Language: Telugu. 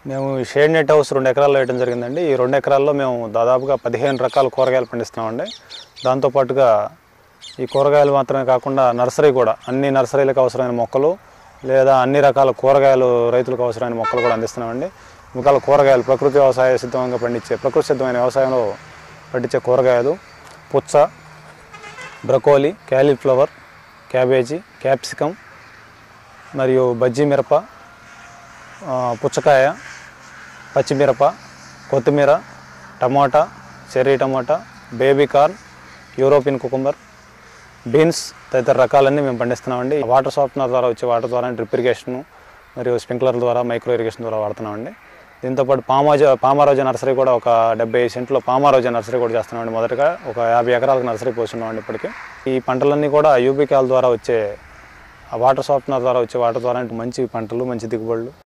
మేము ఈ షేడ్ నెట్ హౌస్ రెండు ఎకరాల్లో వేయడం జరిగిందండి ఈ రెండు ఎకరాల్లో మేము దాదాపుగా పదిహేను రకాల కూరగాయలు పండిస్తున్నామండి దాంతోపాటుగా ఈ కూరగాయలు మాత్రమే కాకుండా నర్సరీ కూడా అన్ని నర్సరీలకు అవసరమైన మొక్కలు లేదా అన్ని రకాల కూరగాయలు రైతులకు అవసరమైన మొక్కలు కూడా అందిస్తున్నామండి రకాల కూరగాయలు ప్రకృతి వ్యవసాయ సిద్ధంగా పండించే ప్రకృతి సిద్ధమైన వ్యవసాయంలో పండించే కూరగాయలు పుచ్చ బ్రకోలీ క్యాలీఫ్లవర్ క్యాబేజీ క్యాప్సికమ్ మరియు బజ్జీ మిరప ఆ, పుచ్చకాయ పచ్చిమిరప కొత్తిమీర tomato cherry tomato baby corn European cucumber beans తదితర రకాలన్నీ మేము పండిస్తున్నామండి వాటర్ సాఫ్ట్నర్ ద్వారా వచ్చే వాటర్ ద్వారా డ్రిప్ ఇరిగేషన్ మరియు స్ప్రింక్లర్ ద్వారా మైక్రో ఇరిగేషన్ ద్వారా వాడుతున్నామండి దీంతోపాటు పామాజ పామారోజా నర్సరీ కూడా ఒక డెబ్బై సెంట్లో పామారోజా నర్సరీ కూడా చేస్తున్నామండి మొదటగా ఒక యాభై ఎకరాలకు నర్సరీ పోస్తున్నామండి ఇప్పటికి ఈ పంటలన్నీ కూడా యూబికాల ద్వారా వచ్చే ఆ వాటర్ సాఫ్ట్నర్ ద్వారా వచ్చే వాటర్ ద్వారా మంచి పంటలు మంచి దిగుబడులు